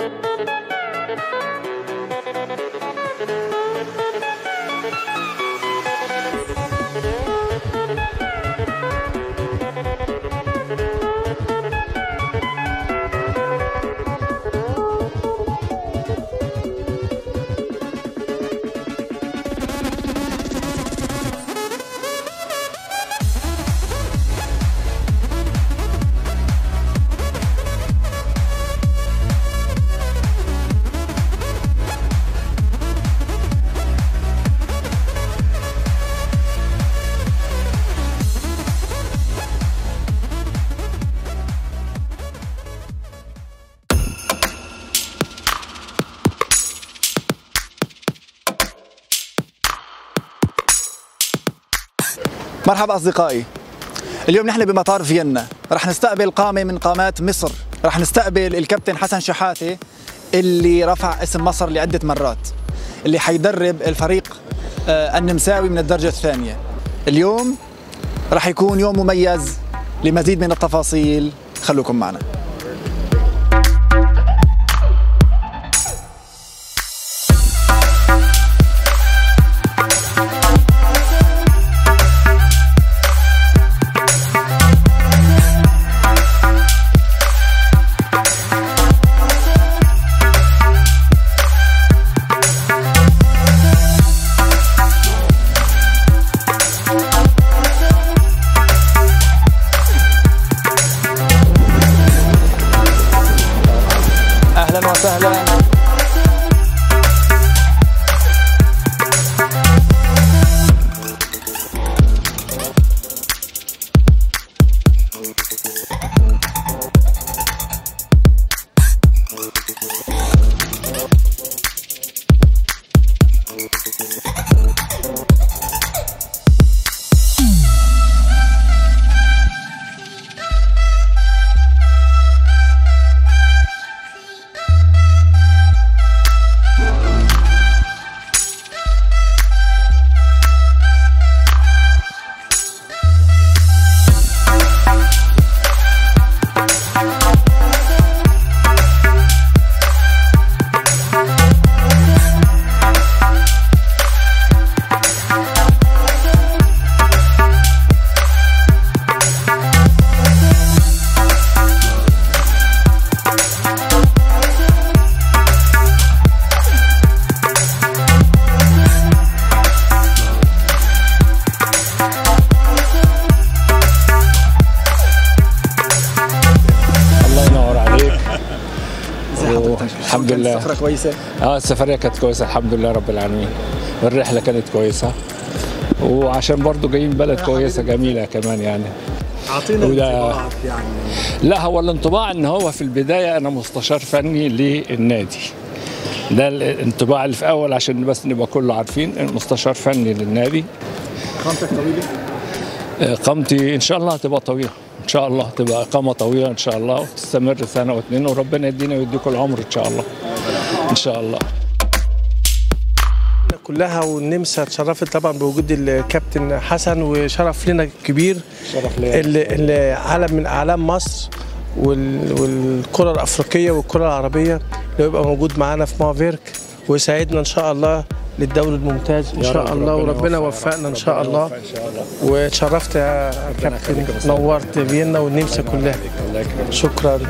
مرحبا أصدقائي اليوم نحن بمطار فيينا رح نستقبل قامة من قامات مصر رح نستقبل الكابتن حسن شحاتة اللي رفع اسم مصر لعدة مرات اللي حيدرب الفريق آه، النمساوي من الدرجة الثانية اليوم رح يكون يوم مميز لمزيد من التفاصيل خلوكم معنا اهلا وسهلا الله ينور عليك ازي حضرتك الحمد كانت لله. السفرة كويسة اه السفريه كانت كويسه الحمد لله رب العالمين الرحله كانت كويسه وعشان برضو جايين بلد كويسه جميله كمان يعني اعطينا وده- انطباعك يعني لا هو الانطباع ان هو في البدايه انا مستشار فني للنادي ده الانطباع اللي في اول عشان بس نبقى كله عارفين مستشار فني للنادي قامتك طويلة آه، قامتي ان شاء الله هتبقى طويله ان شاء الله تبقى اقامه طويله ان شاء الله وتستمر سنه واثنين وربنا يدينا ويديكم العمر ان شاء الله ان شاء الله كلها والنمسا اتشرفت طبعا بوجود الكابتن حسن وشرف لنا كبير شرف ليا. ال- ال- علم من اعلام مصر وال- والكره الافريقيه والكره العربيه اللي يبقى موجود معانا في مافيرك ويساعدنا ان شاء الله للدوري الممتاز ان يا شاء رب الله ربنا وربنا يوفقك. وفقنا ان شاء ربنا الله يوفقك ان شاء الله واتشرفت يا كابتن يخليك. نورت فيينا والنمسا كلها الله يكرمك شكرا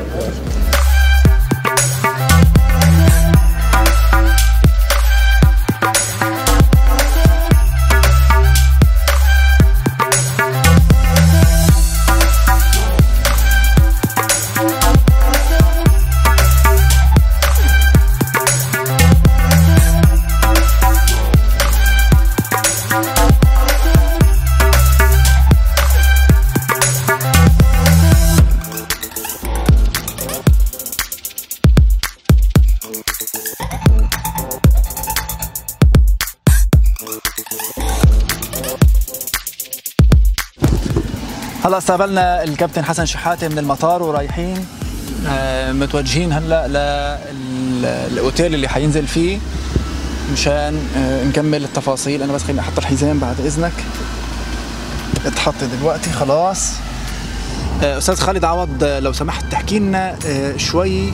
هلا استقبلنا الكابتن حسن شحاته من المطار ورايحين آه، متوجهين هلا للاوتيل اللي حينزل فيه مشان آه، نكمل التفاصيل انا بس خليني احط الحزام بعد اذنك اتحط دلوقتي خلاص آه، استاذ خالد عوض آه، لو سمحت تحكي لنا آه، شوي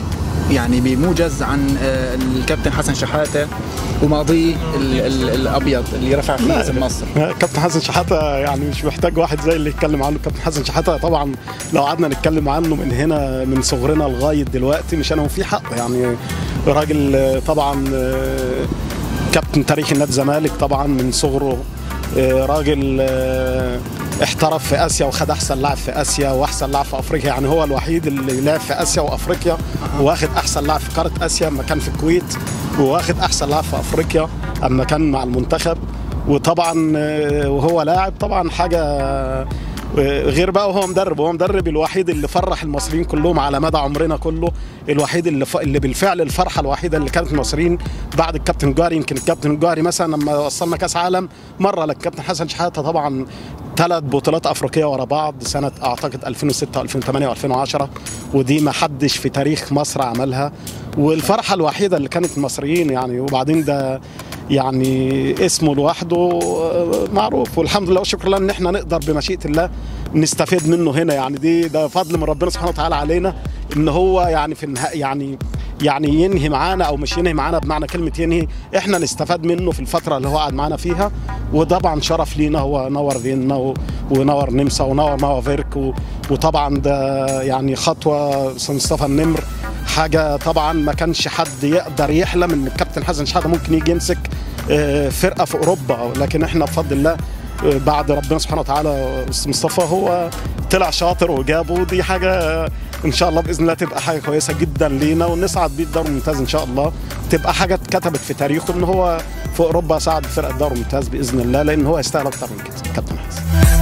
يعني بموجز عن آه، الكابتن حسن شحاته وماضيه ال- ال- الابيض اللي رفع فيه اسم مصر كابتن حسن شحاته يعني مش محتاج واحد زي اللي يتكلم عنه كابتن حسن شحاته طبعا لو قعدنا نتكلم عنه من هنا من صغرنا لغايه دلوقتي مش انا وفي حق يعني راجل آه، طبعا آه، كابتن تاريخ النادي الزمالك طبعا من صغره آه، راجل آه، احترف في اسيا وخد احسن لاعب في اسيا واحسن لاعب في افريقيا يعني هو الوحيد اللي لعب في اسيا وافريقيا واخد احسن لاعب في قاره اسيا اما كان في الكويت واخد احسن لاعب في افريقيا اما كان مع المنتخب وطبعا آه، وهو لاعب طبعا حاجه آه، غير بقى وهو مدرب هو مدرب الوحيد اللي فرح المصريين كلهم على مدى عمرنا كله الوحيد اللي ف... اللي بالفعل الفرحه الوحيده اللي كانت المصريين بعد الكابتن جاري يمكن الكابتن جاري مثلا لما وصلنا كاس عالم مره للكابتن حسن شحاته طبعا ثلاث بطولات افريقيه ورا بعض سنه اعتقد 2006 و2008 و2010 ودي ما حدش في تاريخ مصر عملها والفرحه الوحيده اللي كانت المصريين يعني وبعدين ده يعني اسمه لوحده آه، معروف والحمد لله والشكر لله ان احنا نقدر بمشيئه الله نستفيد منه هنا يعني دي ده فضل من ربنا سبحانه وتعالى علينا ان هو يعني في النهايه يعني يعني ينهي معانا او مش ينهي معانا بمعنى كلمه ينهي احنا نستفاد منه في الفتره اللي هو قعد معانا فيها وطبعا شرف لينا هو نور فيينا و- ونور نمسا ونور نوا فيرك و- وطبعا ده يعني خطوه أستاذ مصطفى النمر حاجه طبعا ما كانش حد يقدر يحلم ان الكابتن حسن شحاته ممكن يجي يمسك آه، فرقه في اوروبا لكن احنا بفضل الله آه، بعد ربنا سبحانه وتعالى أستاذ مصطفى هو طلع شاطر وجابه دي حاجه آه، ان شاء الله باذن الله تبقى حاجه كويسه جدا لينا ونصعد بيه الدوري الممتاز ان شاء الله تبقى حاجه اتكتبت في تاريخه ان هو في اوروبا صعد فرقه الدوري الممتاز باذن الله لان هو يستاهل اكتر من كده كابتن حسن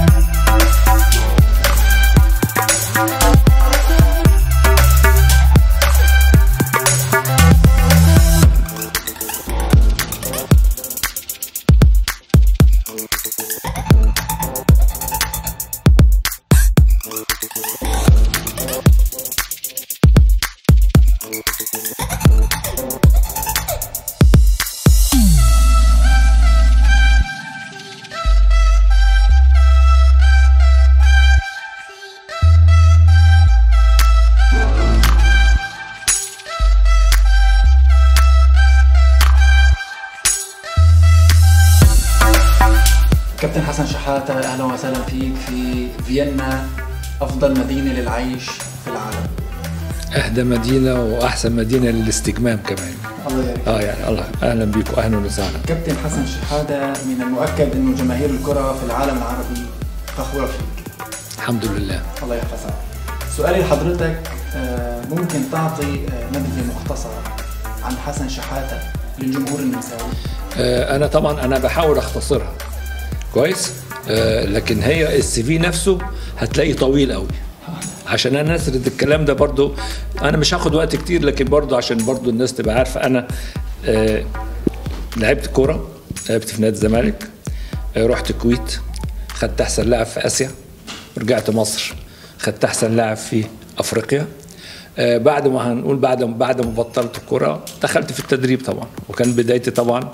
كابتن حسن شحاتة أهلا وسهلا فيك في فيينا أفضل مدينة للعيش في العالم اهدى مدينه واحسن مدينه للاستجمام كمان الله يبارك اه يعني الله اهلا بيكم اهلا وسهلا كابتن حسن شحاتة من المؤكد أنه جماهير الكرة في العالم العربي فخورة فيك الحمد لله الله يحفظها سؤالي لحضرتك آه، ممكن تعطي آه، نبذة مختصرة عن حسن شحاتة للجمهور النمساوي آه، انا طبعا انا بحاول اختصرها كويس آه، لكن هي السي في نفسه هتلاقيه طويل قوي عشان انا اسرد الكلام ده برضو انا مش هاخد وقت كتير لكن برضو عشان برضو الناس تبقى عارفه انا آه، لعبت كوره لعبت في نادي الزمالك آه، رحت الكويت خدت احسن لاعب في اسيا رجعت مصر خدت احسن لاعب في افريقيا آه، بعد ما هنقول بعد بعد ما بطلت الكوره دخلت في التدريب طبعا وكان بدايتي طبعا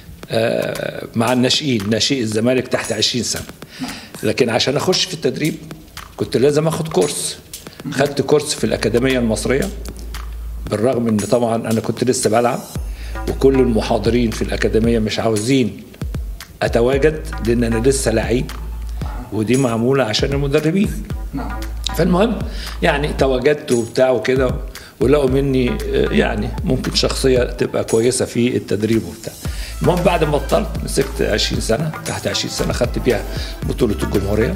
آه، مع الناشئين ناشئ الزمالك تحت 20 سنه لكن عشان اخش في التدريب كنت لازم اخد كورس خدت كورس في الاكاديميه المصريه بالرغم ان طبعا انا كنت لسه بلعب وكل المحاضرين في الاكاديميه مش عاوزين اتواجد لان انا لسه لعيب ودي معموله عشان المدربين نعم فالمهم يعني تواجدت وبتاع وكده ولقوا مني آه، يعني ممكن شخصية تبقى كويسة في التدريب وبتاع المهم بعد ما بطلت مسكت 20 سنة تحت 20 سنة خدت بيها بطولة الجمهورية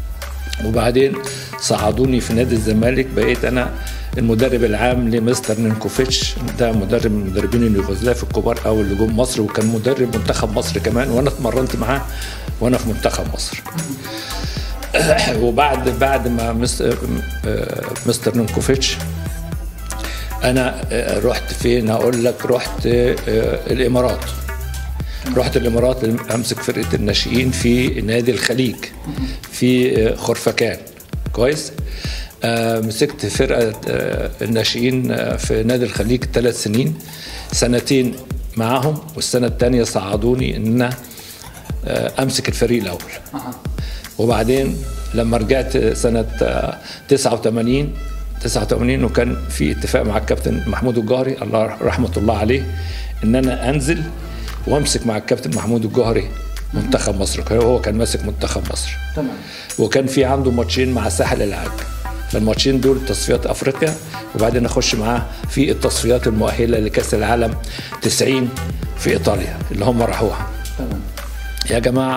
وبعدين صعدوني في نادي الزمالك بقيت انا المدرب العام لمستر نينكوفيتش ده مدرب من المدربين اليوغوسلاف الكبار قوي اللي جم مصر وكان مدرب منتخب مصر كمان وانا اتمرنت معاه وانا في منتخب مصر وبعد بعد ما مس- آه، مستر نينكوفيتش انا آه، رحت فين هقول لك رحت آه، الامارات رحت الامارات امسك فرقه الناشئين في نادي الخليج في آه، خرفكان كويس آه، مسكت فرقه آه، الناشئين آه، في نادي الخليج ثلاث سنين سنتين معاهم والسنه الثانيه صعدوني ان أنا، آه، امسك الفريق الاول وبعدين لما رجعت سنة آه، 89 89 وكان في اتفاق مع الكابتن محمود الجوهري الله رحمه الله عليه ان انا انزل وامسك مع الكابتن محمود الجوهري منتخب مصر كان هو كان ماسك منتخب مصر تمام وكان في عنده ماتشين مع ساحل العاج فالماتشين دول تصفيات افريقيا وبعدين اخش معاه في التصفيات المؤهله لكاس العالم 90 في ايطاليا اللي هم راحوها تمام يا جماعه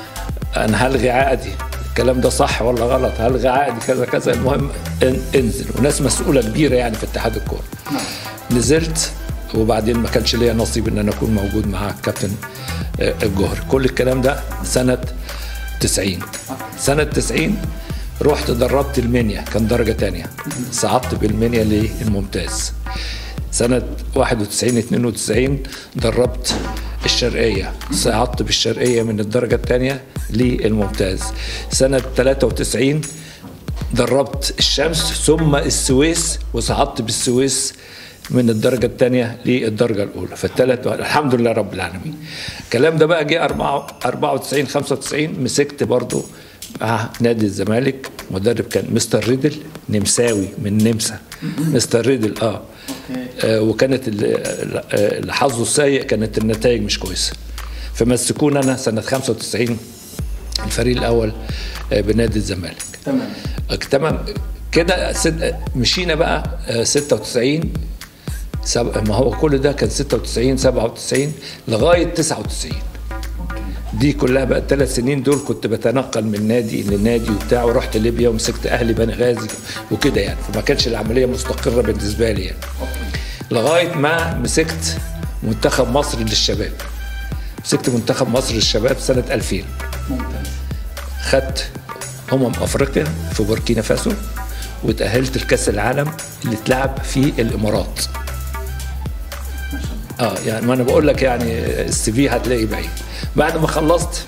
انا هلغي عقدي الكلام ده صح ولا غلط هلغي عقدي كذا كذا المهم ان انزل وناس مسؤوله كبيره يعني في اتحاد الكوره نزلت وبعدين ما كانش ليا نصيب ان انا اكون موجود مع الكابتن آه، الجوهري كل الكلام ده سنه 90 سنه 90 رحت دربت المنيا كان درجه تانية صعدت بالمنيا للممتاز سنة 91 92 دربت الشرقية صعدت بالشرقية من الدرجة الثانية للممتاز سنة 93 دربت الشمس ثم السويس وصعدت بالسويس من الدرجة الثانية للدرجة الأولى فالثلاث الحمد لله رب العالمين الكلام ده بقى جه 94 95 مسكت برضو مع نادي الزمالك مدرب كان مستر ريدل نمساوي من نمسا مستر ريدل اه, آه وكانت ال- آه، الحظ السيء كانت النتائج مش كويسه فمسكونا انا سنه 95 الفريق الاول آه، بنادي الزمالك تمام آه، تمام كده ست- مشينا بقى آه، 96 سب... ما هو كل ده كان 96 97 لغايه 99 دي كلها بقى الثلاث سنين دول كنت بتنقل من نادي لنادي وبتاع ورحت ليبيا ومسكت اهلي بني غازي وكده يعني فما كانش العمليه مستقره بالنسبه لي يعني لغايه ما مسكت منتخب مصر للشباب مسكت منتخب مصر للشباب سنه 2000 ممتاز خدت امم افريقيا في بوركينا فاسو وتاهلت لكاس العالم اللي اتلعب في الامارات اه يعني ما انا بقول لك يعني السي في هتلاقي بعيد بعد ما خلصت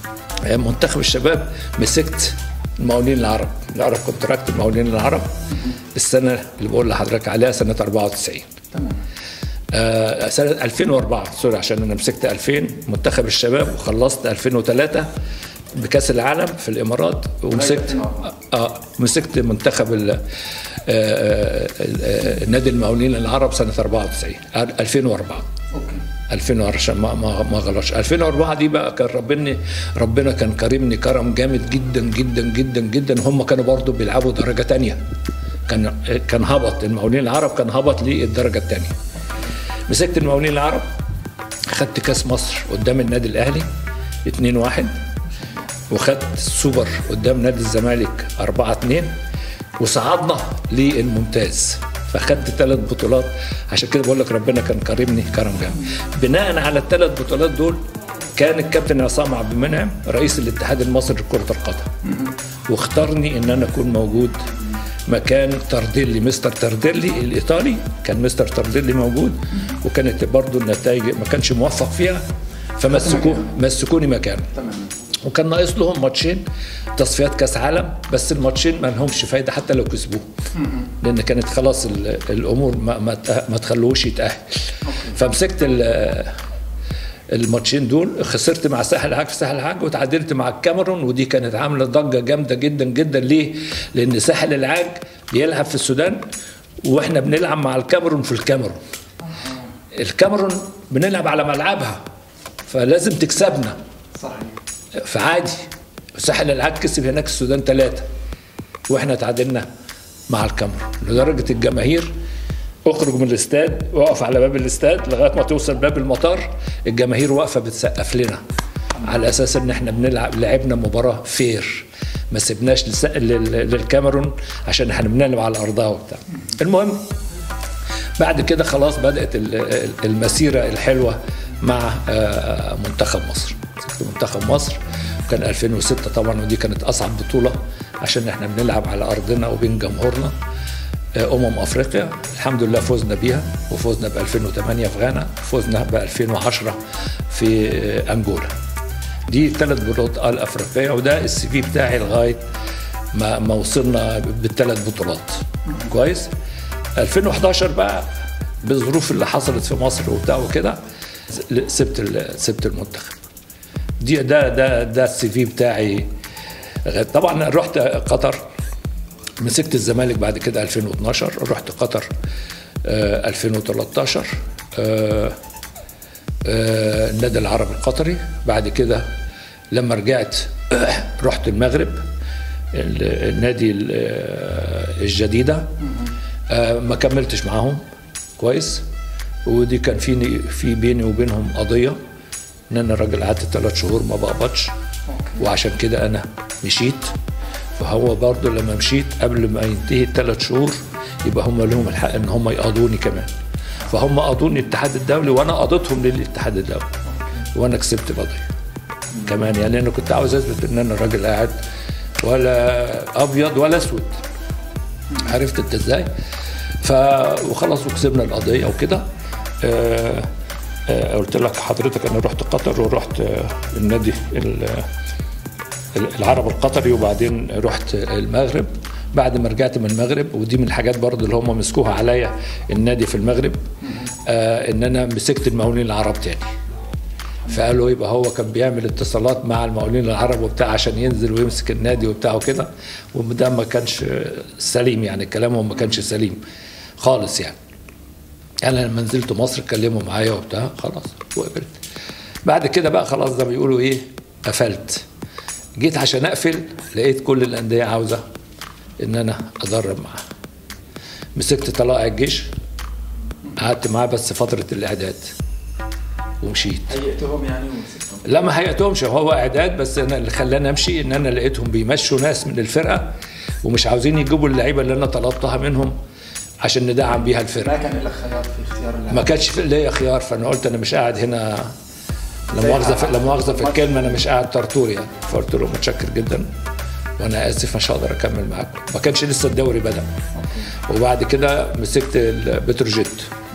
منتخب الشباب مسكت المقاولين العرب العرب كونتراكت المقاولين العرب السنه اللي بقول لحضرتك عليها سنه 94 تمام آه، سنة 2004 سوري عشان أنا مسكت 2000 منتخب الشباب وخلصت 2003 بكأس العالم في الإمارات ومسكت آه مسكت منتخب ال- آه، آه، آه، نادي المقاولين العرب سنة 94 آه، 2004 اوكي 2004 عشان ما ما ما غلطش 2004 دي بقى كان ربنا ربنا كان كرمني كرم جامد جدا جدا جدا جدا هم كانوا برضو بيلعبوا درجه تانية كان كان هبط المقاولين العرب كان هبط للدرجه الثانيه مسكت المقاولين العرب خدت كاس مصر قدام النادي الاهلي 2-1 وخدت السوبر قدام نادي الزمالك 4 2 وصعدنا للممتاز فخدت ثلاث بطولات عشان كده بقول لك ربنا كان كرمني كرم جامد بناء على الثلاث بطولات دول كان الكابتن عصام عبد المنعم رئيس الاتحاد المصري لكرة القدم واختارني ان انا اكون موجود مكان ترديلي مستر ترديلي الايطالي كان مستر ترديلي موجود وكانت برضو النتائج ما كانش موفق فيها فمسكوا مسكوني مكانه تمام وكان ناقص لهم ماتشين تصفيات كاس عالم بس الماتشين ما لهمش فايده حتى لو كسبوه لان كانت خلاص ال- الامور ما ما, تأه- ما تخلوش يتاهل فمسكت ال- الماتشين دول خسرت مع ساحل العاج في ساحل العاج وتعادلت مع الكاميرون ودي كانت عامله ضجه جامده جدا جدا ليه؟ لان ساحل العاج بيلعب في السودان واحنا بنلعب مع الكاميرون في الكاميرون الكاميرون بنلعب على ملعبها فلازم تكسبنا صحيح فعادي ساحل العاج كسب هناك السودان ثلاثة واحنا تعادلنا مع الكاميرون لدرجة الجماهير اخرج من الاستاد واقف على باب الاستاد لغايه ما توصل باب المطار الجماهير واقفه بتسقف لنا على اساس ان احنا بنلعب لعبنا مباراه فير ما سيبناش لس- لل- للكاميرون عشان احنا بنلعب على ارضها وبتاع المهم بعد كده خلاص بدات ال- ال- المسيره الحلوه مع آه، منتخب مصر مسكت منتخب مصر كان 2006 طبعا ودي كانت اصعب بطوله عشان احنا بنلعب على ارضنا وبين جمهورنا آه، امم افريقيا الحمد لله فزنا بيها وفزنا ب 2008 في غانا فزنا ب 2010 في آه، انجولا دي ثلاث بطولات الافريقيه وده السي في بتاعي لغايه ما ما وصلنا بالثلاث بطولات كويس 2011 بقى بالظروف اللي حصلت في مصر وبتاع وكده سبت ال- سبت المنتخب دي ده ده ده السي في بتاعي طبعا رحت قطر مسكت الزمالك بعد كده 2012 رحت قطر آه 2013 آه آه النادي العربي القطري بعد كده لما رجعت رحت المغرب ال- النادي ال- آه، الجديده آه ما كملتش معاهم كويس ودي كان في في بيني وبينهم قضيه ان انا راجل قعدت ثلاث شهور ما بقبضش وعشان كده انا مشيت فهو برضه لما مشيت قبل ما ينتهي الثلاث شهور يبقى هم لهم الحق ان هم يقاضوني كمان فهم قاضوني الاتحاد الدولي وانا قاضيتهم للاتحاد الدولي وانا كسبت القضيه كمان يعني انا كنت عاوز اثبت ان انا راجل قاعد ولا ابيض ولا اسود عرفت انت ازاي ف وخلاص وكسبنا القضيه وكده آه آه قلت لك حضرتك انا رحت قطر ورحت آه النادي ال- العرب القطري وبعدين رحت المغرب بعد ما رجعت من المغرب ودي من الحاجات برضو اللي هم مسكوها عليا النادي في المغرب آه ان انا مسكت المقاولين العرب تاني فقالوا يبقى هو كان بيعمل اتصالات مع المقاولين العرب وبتاع عشان ينزل ويمسك النادي وبتاع وكده وده ما كانش سليم يعني كلامهم ما كانش سليم خالص يعني انا لما نزلت مصر اتكلموا معايا وبتاع خلاص وقبلت بعد كده بقى خلاص زي ما بيقولوا ايه قفلت جيت عشان اقفل لقيت كل الانديه عاوزه ان انا ادرب معاها مسكت طلائع الجيش قعدت معاه بس فتره الاعداد ومشيت هيئتهم يعني ومسكتهم لا ما هيئتهمش هو اعداد بس انا اللي خلاني امشي ان انا لقيتهم بيمشوا ناس من الفرقه ومش عاوزين يجيبوا اللعيبه اللي انا طلبتها منهم عشان ندعم بيها الفرقه ما كان لك خيار في اختيار اللاعب ما كانش في ليا خيار فانا قلت انا مش قاعد هنا لا مؤاخذه في لا مؤاخذه في الكلمه انا مش قاعد طرطور يعني فقلت له متشكر جدا وانا اسف مش هقدر اكمل معاكم ما كانش لسه الدوري بدا وبعد كده مسكت البتروجيت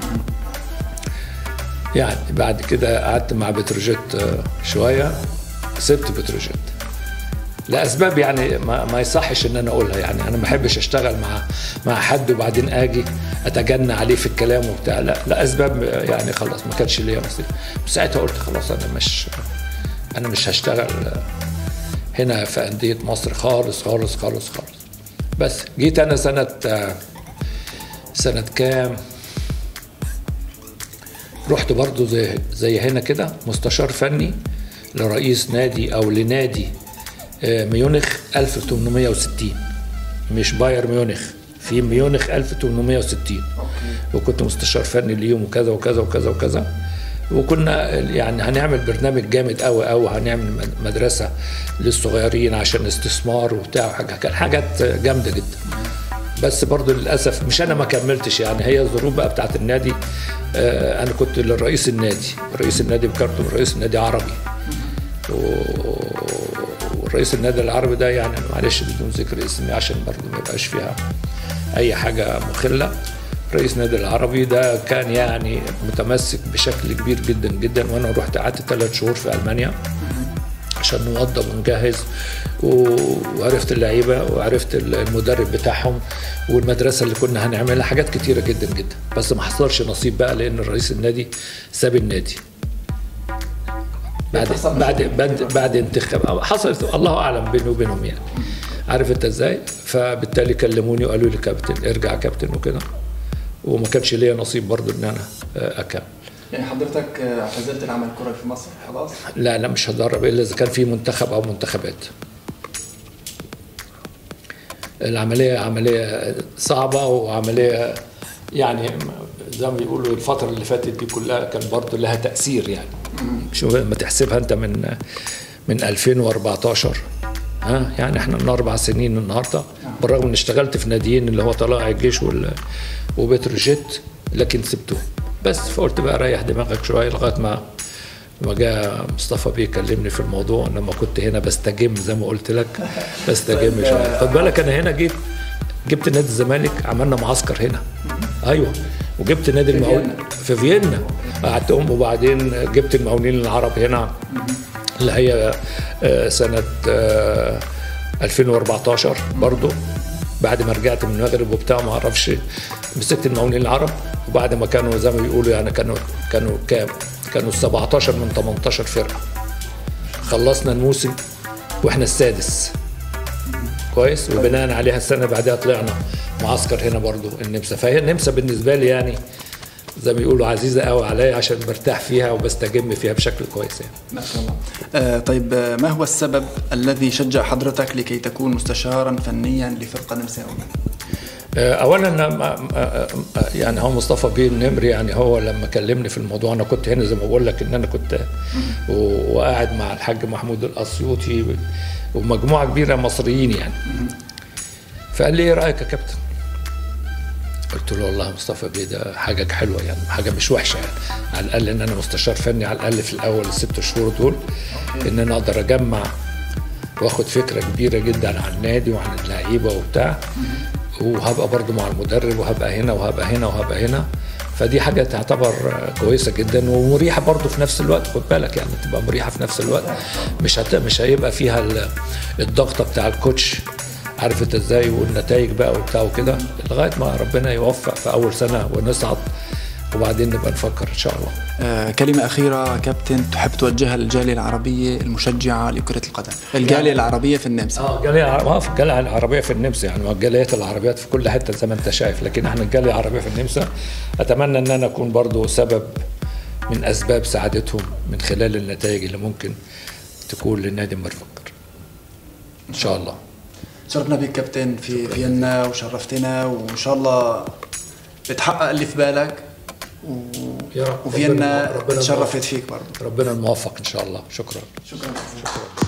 يعني بعد كده قعدت مع بتروجيت آه، شويه سبت بتروجيت لاسباب يعني ما, ما يصحش ان انا اقولها يعني انا ما بحبش اشتغل مع مع حد وبعدين اجي اتجنى عليه في الكلام وبتاع لا لا اسباب يعني خلاص ما كانش ليا نصيب ساعتها قلت خلاص انا مش انا مش هشتغل هنا في انديه مصر خالص خالص خالص خالص بس جيت انا سنه سنه كام رحت برضو زي زي هنا كده مستشار فني لرئيس نادي او لنادي آه، ميونخ 1860 مش باير ميونخ في ميونخ 1860 وكنت مستشار فني ليهم وكذا وكذا وكذا وكذا وكنا يعني هنعمل برنامج جامد قوي قوي هنعمل مدرسه للصغيرين عشان استثمار وبتاع وحاجه كان حاجات جامده جدا بس برضو للاسف مش انا ما كملتش يعني هي الظروف بقى بتاعت النادي آه، انا كنت لرئيس النادي رئيس النادي بكارتون رئيس النادي عربي و- ورئيس النادي العربي ده يعني معلش بدون ذكر اسمي عشان برضه ما يبقاش فيها اي حاجه مخله رئيس النادي العربي ده كان يعني متمسك بشكل كبير جدا جدا وانا رحت قعدت ثلاث شهور في المانيا عشان نوضب ونجهز و- وعرفت اللعيبه وعرفت المدرب بتاعهم والمدرسه اللي كنا هنعملها حاجات كتيره جدا جدا بس ما حصلش نصيب بقى لان رئيس النادي ساب النادي بعد بتحصل بعد مشاكل بعد, كتير. بعد انتخاب حصلت الله اعلم بيني وبينهم يعني عارف انت ازاي فبالتالي كلموني وقالوا لي كابتن ارجع كابتن وكده وما كانش ليا نصيب برضو ان انا آه، اكمل يعني حضرتك آه، اعتزلت العمل الكروي في مصر خلاص لا لا مش هدرب الا اذا كان في منتخب او منتخبات العمليه عمليه صعبه وعمليه يعني زي ما بيقولوا الفتره اللي فاتت دي كلها كان برضه لها تاثير يعني شوف لما تحسبها انت من من 2014 ها يعني احنا من اربع سنين النهارده بالرغم ان اشتغلت في ناديين اللي هو طلائع الجيش وال- وبتروجيت لكن سبتهم بس فقلت بقى ريح دماغك شويه لغايه ما لما جاء مصطفى بيه كلمني في الموضوع لما كنت هنا بستجم زي ما قلت لك بستجم شويه خد بالك انا هنا جيت جبت نادي الزمالك عملنا معسكر هنا ايوه وجبت نادي المقاول في فيينا قعدتهم وبعدين جبت المقاولين العرب هنا اللي هي آه، سنه آه، 2014 برضو بعد ما رجعت من المغرب وبتاع ما اعرفش مسكت المقاولين العرب وبعد ما كانوا زي ما بيقولوا يعني كانوا كانوا كام؟ كانوا 17 من 18 فرقه خلصنا الموسم واحنا السادس كويس وبناء عليها السنه اللي بعدها طلعنا معسكر هنا برضو النمسا فهي النمسا بالنسبه لي يعني زي ما بيقولوا عزيزه قوي عليا عشان برتاح فيها وبستجم فيها بشكل كويس يعني ما شاء الله آه طيب آه، ما هو السبب الذي شجع حضرتك لكي تكون مستشارا فنيا لفرقه نمساويه؟ آه، اولا أنا ما- ما- آه، يعني هو مصطفى بيه النمري يعني هو لما كلمني في الموضوع انا كنت هنا زي ما بقول لك ان انا كنت و- وقاعد مع الحاج محمود الاسيوطي ومجموعه كبيره مصريين يعني فقال لي ايه رايك يا كابتن قلت له والله مصطفى بيه ده حاجه حلوه يعني حاجه مش وحشه يعني على الاقل ان انا مستشار فني على الاقل في الاول الست شهور دول ان انا اقدر اجمع واخد فكره كبيره جدا عن النادي وعن اللعيبه وبتاع وهبقى برضو مع المدرب وهبقى هنا وهبقى هنا وهبقى هنا فدي حاجه تعتبر كويسه جدا ومريحه برضو في نفس الوقت خد بالك يعني تبقى مريحه في نفس الوقت مش هت... مش هيبقى فيها ال- الضغطه بتاع الكوتش عارف انت ازاي والنتائج بقى وبتاع وكده لغايه ما ربنا يوفق في اول سنه ونصعد وبعدين نبقى نفكر ان شاء الله آه كلمة أخيرة كابتن تحب توجهها للجالية العربية المشجعة لكرة القدم الجالية العربية في النمسا اه الجاليه اه في الجاليه العربيه في النمسا يعني ما الجاليات العربيات في كل حته زي ما انت شايف لكن احنا الجاليه العربيه في النمسا اتمنى ان انا اكون برضو سبب من اسباب سعادتهم من خلال النتائج اللي ممكن تكون للنادي مرفق ان شاء الله شرفنا بك كابتن في فيينا وشرفتنا وإن شاء الله بتحقق اللي في بالك و... يا رب. وفيينا ربنا- ربنا تشرفت يوفقك. فيك برضه ربنا الموفق ان شاء الله شكرا شكرا